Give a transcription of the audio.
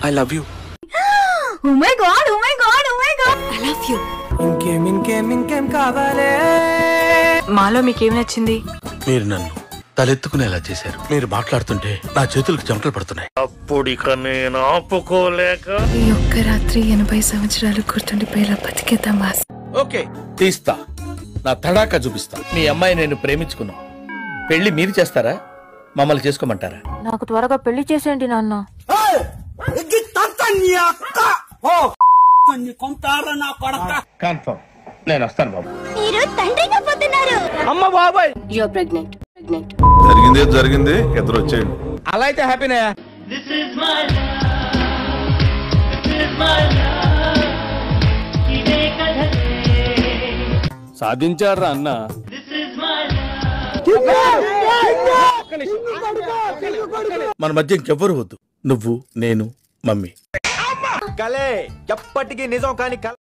I love you oh my God oh my God oh my God I love you ఇంకేం ఇంకేం ఇంకేం కావాలే మాలో మీకేం నచ్చింది మీరు నన్ను తలెత్తుకునేలా చేశారు మీరు మాట్లాడుతుంటే నా చేతులకు చెమటలు పడుతున్నాయి ఈ ఒక్క రాత్రి ఎనభై సంవత్సరాలు గుర్తుండిపోయేలా బతికేద్దాం వాస్ ఓకే తీస్తా నా తడాకా చూపిస్తా మీ అమ్మాయి నేను ప్రేమించుకున్నాం పెళ్లి మీరు చేస్తారా మమ్మల్ని చేసుకోమంటారా నాకు త్వరగా పెళ్లి చేసేయండి నాన్న కన్ఫర్మ్ నేను వస్తాను బాబు మీరు తండ్రి కాబోతున్నారు అమ్మ బాబాయ్ యు ఆర్ ప్రెగ్నెంట్ ప్రెగ్నెంట్ జరిగిందే జరిగింది ఇద్దరు వచ్చేయండి అలా అయితే హ్యాపీనే సాధించారా అన్న మన మధ్య ఇంకెవ్వరు వద్దు నువ్వు నేను మమ్మీ కలే ఎప్పటికీ నిజం కాని కల